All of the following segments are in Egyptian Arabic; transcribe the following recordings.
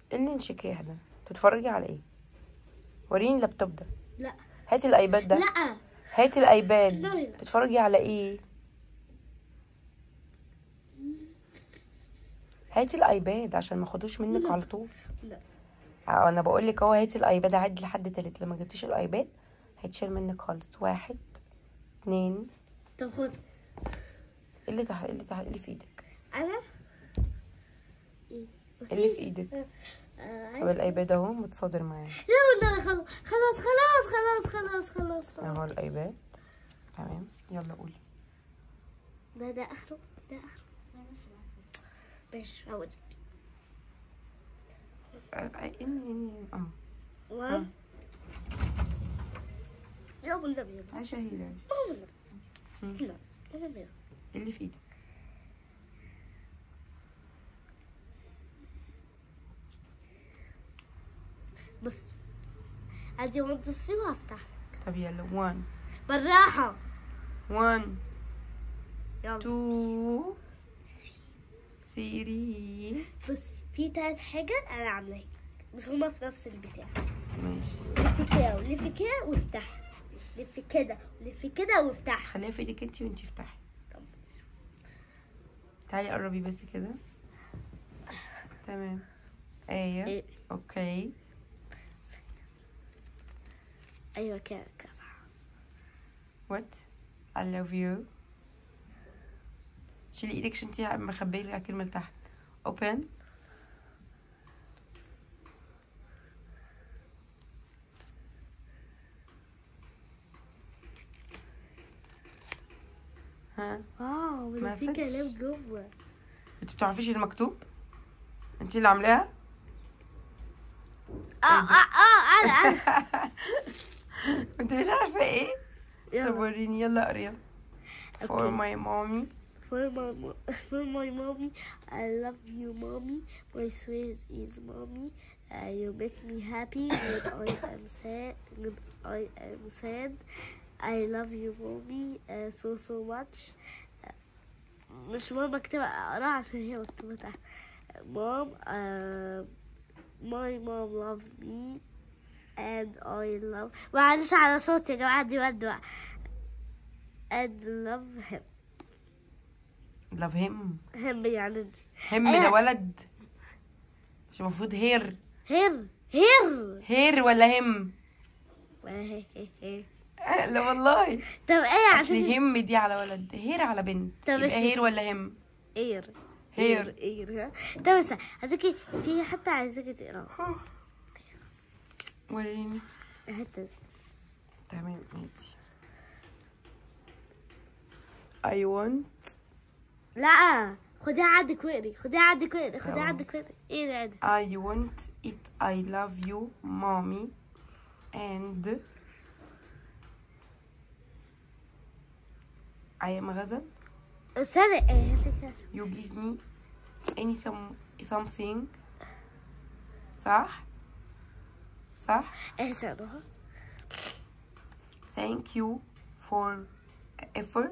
ايه اللي انشكاح ده تتفرجي على ايه وريني اللابتوب ده لا هاتي الايباد ده لا هاتي الايباد لا، لا. تتفرجي على ايه هاتي الايباد عشان ما خدوش منك على طول لا اه انا بقول لك اهو هاتي الايباد عدي لحد تالت لما جبتيش الايباد هيتشال منك خالص واحد اتنين طب خد إيه اللي تحت إيه اللي تحت إيه اللي في ايدك انا إيه اللي في ايدك آه، طب الايباد اهو متصادر معايا لا والله خلاص خلاص خلاص خلاص خلاص خلاص خلاص اهو الايباد تمام يلا قولي ده ده اخره ده اخره ماشي عودي آه، آه، إني إني اه وان يا ابو النبي عايشة هي يا ابو النبي مم. لا لا لا ايه اللي في ايدك بص عادي وانت تصي وهفتح طب يلا 1 بالراحة 1 يلا 2 3 بص في تلات حاجات انا عاملاها بس هما في نفس البتاع ماشي لف كده ولف كده وافتح لف كده ولف كده وافتح خليها في ايدك انتي وانتي افتحي طب تعالي قربي بس كده تمام ايه إيه. اوكي ايوه كده كده صح وات I love you شيلي ايدك عشان انتي مخبيه لي الكلمة اللي تحت open ها واو ما ده في فتش. كلام جوه انت بتعرفيش المكتوب انتي اللي عاملاها اه اه اه انا انا انت مش عارفة ايه طب يلا وريني يلا قريها for Okay. my mommy For my mo- for my mommy, I love you, mommy. My sweet is mommy. Uh, you make me happy when I am sad. When I am sad, I love you, mommy, uh, so so much. Uh, مش ماما اكتبها اقراها عشان هي مكتوبة تحت. Mom, uh, my mom love me and I love معلش على صوتي يا جماعة دي ود بقى. and love him. love him هم يعني انت هم ايه؟ ده ولد مش المفروض هير هير هير هير ولا هم ولا هي هي هي. آه، لا والله طب ايه اصل عشان هم دي على ولد هير على بنت طب يبقى ماشي. هير ولا هم اير هير. اير ها طب بس عايزاكي في حتى عايزاكي تقراها وريني الحته دي تمام ماشي I want لا خديها عندك واقري خديها عندك واقري خديها تمام. عندك واقري ايه ده عندك I want it I love you mommy and I am غزل استنى ايه هاتي كده. you give me any some, something صح صح ايه تقراها thank you for effort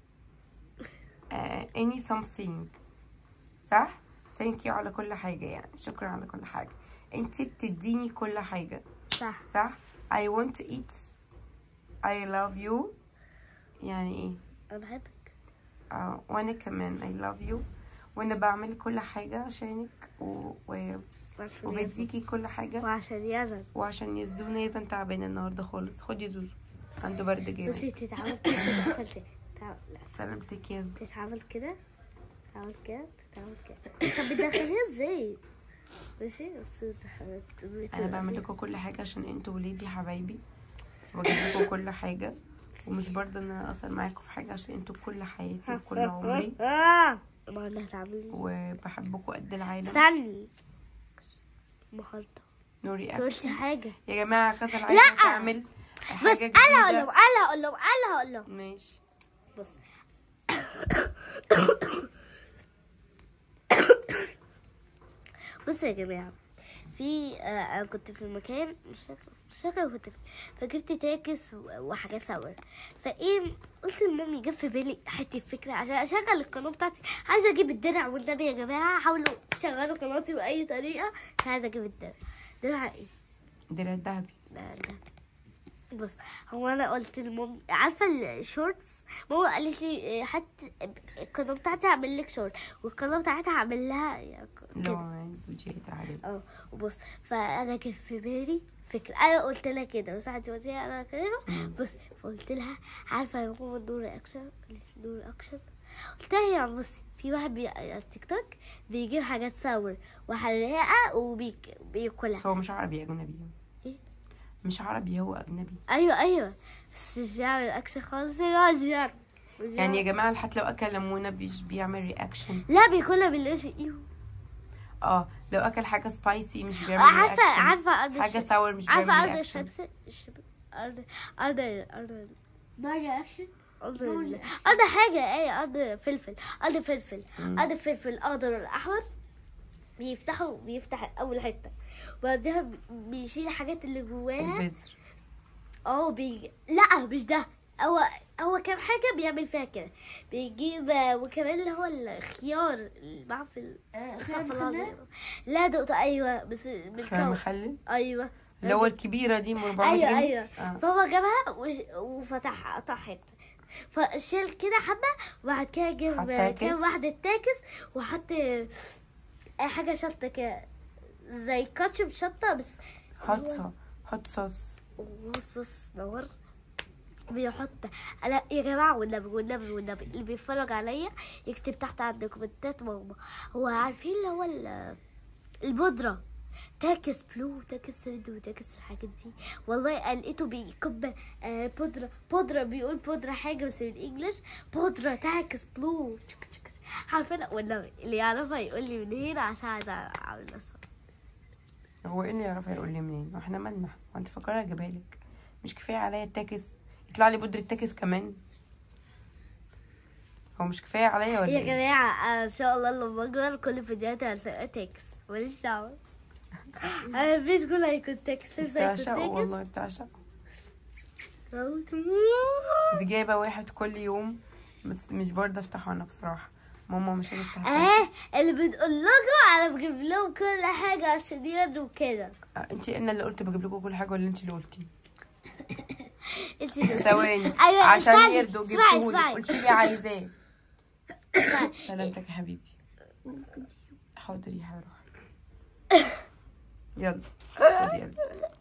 uh, any something صح thank you على كل حاجة يعني شكرا على كل حاجة انت بتديني كل حاجة صح صح I want to eat I love you يعني ايه انا بحبك آه وانا كمان I love you وانا بعمل كل حاجة عشانك و... و... وعشان يزن وبديكي كل حاجة وعشان يزن وعشان يزونا يزن تعبانة النهاردة خالص خدي زوزو عنده برد بصي جامد تتعمل كده تتعمل تتعمل- لا سلامتك يا زو تتعمل كده تتعمل كده تتعمل كده طب بتدخليها ازاي ماشي بس دخلت انا بعمل لكم كل حاجه عشان انتوا ولادي حبايبي وبجيب لكم كل حاجه ومش برضه ان انا اقصر معاكم في حاجه عشان انتوا كل حياتي وكل عمري اه ما انا هتعملي وبحبكم قد العالم استني النهارده نو قلتي رياكشن حاجه يا جماعه غزل عايزه تعمل بس حاجه انا هقول لهم جديده انا هقول لهم انا هقول لهم ماشي بص بص يا جماعه في آه انا كنت في المكان مش فاكره مش فاكرة كنت فين. فجبت تاكس و- وحاجات سوا فايه قلت لمامي جه في بالي حته فكره عشان اشغل القناه بتاعتي عايزه اجيب الدرع والنبي يا جماعه حاولوا تشغلوا قناتي باي طريقه مش عايزه اجيب الدرع درع ايه درع الذهبي ده ده بص هو انا قلت لمامي عارفه الشورتس ماما قالت لي إيه، حط القناه بتاعتي هعمل لك شورت والقناه بتاعتها هعمل لها يعني اللي كده هو يعني فيديوهات عادي اه وبص فانا جه في بالي فكره انا قلت لها كده بس قعدت قلت لها انا كده بص فقلت لها عارفه يا ماما دور رياكشن قالت لي دور رياكشن قلت لها يا بصي في واحد بي... على التيك توك بيجيب حاجات صور وحلاقه وبياكلها بس هو مش عربي اجنبي إيه؟ مش عربي هو اجنبي ايوه ايوه بس مش بيعمل اكشن خالص يا جار يعني يا جماعه حتى لو اكل ليمونه مش بيعمل رياكشن لا بياكلها بالقش ايوه اه لو اكل حاجه سبايسي مش بيعمل عارفه رياكشن عارفه أرض حاجه الش- ساور مش عارفه بيعمل ارض رياكشن الشمس الشب... ارض ارض ارض ما رياكشن ارض ال- ارض حاجه ايه ارض فلفل ارض فلفل ارض فلفل اخضر والاحمر بيفتحوا بيفتح اول حته وبعدها بي- بيشيل الحاجات اللي جواها البذر اه بي... لا مش ده هو هو كام حاجه بيعمل فيها كده بيجيب آه، وكمان اللي هو الخيار اللي معاه في ال- خيار استغفر الله مخلل؟ العظيم. لا دقت ايوه بس خيار بالكون مخلل ايوه اللي هو الكبيره دي مربعه ايوه جنيه. ايوه آه. فهو جابها وش- وفتحها قطع حته فشال كده حبه وبعد كده جاب حط كام تاكس. واحده تاكس وحط اي حاجه شطه كده زي كاتشب شطه بس حط صوص حط صوص وصص نور بيحط انا يا جماعه والنبي والنبي والنبي اللي بيتفرج عليا يكتب تحت عند كومنتات ماما هو عارفين اللي هو ال- البودره تاكس بلو تاكس ريد وتاكس الحاجات دي والله لقيته بيكب آه، بودره بودره بيقول بودره حاجه بس بالانجلش بودره تاكس بلو تشك تشك. عارفين والنبي اللي يعرفها يقول لي من هنا عشان عايزه اعمل نصر هو ايه اللي يعرف يقول لي منين واحنا مالنا وانت فاكره اجيبها لك مش كفايه عليا التاكس يطلع لي بودره تاكس كمان هو مش كفايه عليا ولا يا ايه جماعة أنا إن شاء الله لما أكبر كل فيديوهاتي هتبقى تكس ماليش دعوة أنا البيت كله هيكون تكس نفسي هيكون بتعشقه تكس والله بتعشقه دي جايبه واحد كل يوم بس مش برضه افتحه انا بصراحه ماما مش هتفتح اه التاكس. اللي بتقول لكم أنا بجيب لهم كل حاجة عشان يرضوا كده آه، انت انا اللي قلت بجيب لكم كل حاجه ولا انت اللي قلتي انت اللي- ثواني أيوة عشان اسمعي، يرضوا اسمعي، جبتهولك اسمعي. قلت لي عايزاه اسمعي. سلامتك يا حبيبي حاضر يا روحي يلا خد يلا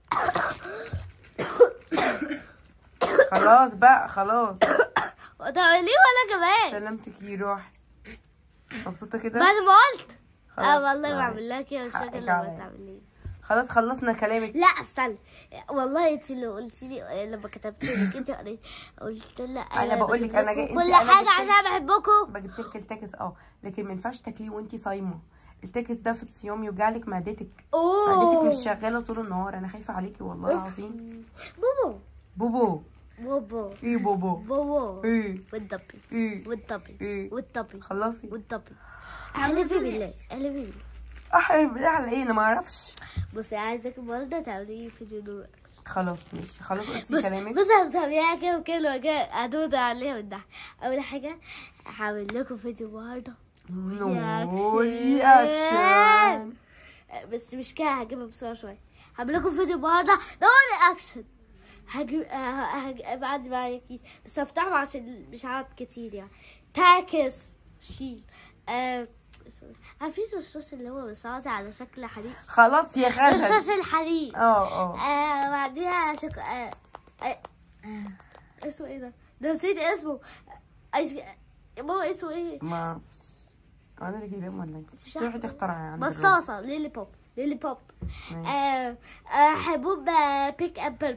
خلاص بقى خلاص وتعمليه وأنا كمان سلامتك يا روحي مبسوطة كده بعد ما قلت اه خلاص، والله ما معلش. اعمل لك يا مش حقك فاكر لما عليا. تعمليه خلاص خلصنا كلامك لا استنى والله انت اللي قلت لي لما كتبت لك انت قلت قلت لا أنا بقول لك أنا جاي- بحبكم. انت- كل أنا حاجه جبت لك- عشان بحبكم بجيب لك التاكس اه لكن ما ينفعش تاكليه وانتي صايمة التاكس ده في الصيام يوجع لك معدتك معدتك اوه مش شغالة طول النهار انا خايفة عليكي والله العظيم بوبو بوبو بوبو ايه بوبو بوبو ايه والدبي ايه والدبي ايه والدبي خلصي والدبي احلفي بالله احلفي بالله احب ايه على ايه انا ما اعرفش بصي عايزك برضه تعملي فيديو نور خلاص ماشي خلاص قلتي بص كلامك بص انا مسميها كده وكده وكده ادود عليها من تحت اول حاجه هعمل لكم فيديو النهارده نو رياكشن. رياكشن بس مش كده هجيبها بسرعه شويه هعمل لكم فيديو النهارده نو رياكشن هجيب آه، هج- بعد معايا كيس بس هفتحه عشان مش هقعد كتير يعني تاكس شيل آه اسمه- عارفين الرصاص اللي هو بيصعد على شكل حريق خلاص يا رصاص غزل الحريق اه اه آه بعديها شك... آه آه آه اسمه ايه ده؟ ده نسيت اسمه ايس يا ماما اسمه ايه؟ ما اعرفش انا اللي جايبهم ولا انت مش تروحي عارفة. تخترعي عند الراجل. بصاصة ليلي بوب ليلي بوب ماشي. آه آه حبوب آه بيك اند بيربل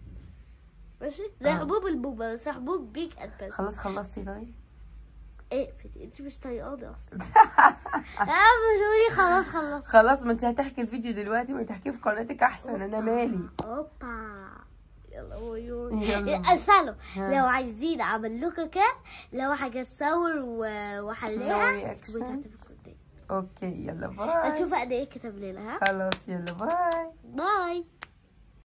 ماشي زي آه. حبوب البوبة بس حبوب بيك اند بيربل خلاص خلصتي طيب ايه فتي انت مش طايقاني اصلا اه مش قولي خلاص خلاص خلاص ما انت هتحكي الفيديو دلوقتي ما تحكيه في قناتك احسن انا مالي اوبا يلا ويو يلا. اسالوا ها. لو عايزين اعمل لكم كده لو حاجه تصور و- No وحلاقه reaction. وتحت في الكومنتات اوكي يلا باي هتشوف قد ايه كتب لنا ها خلاص يلا باي باي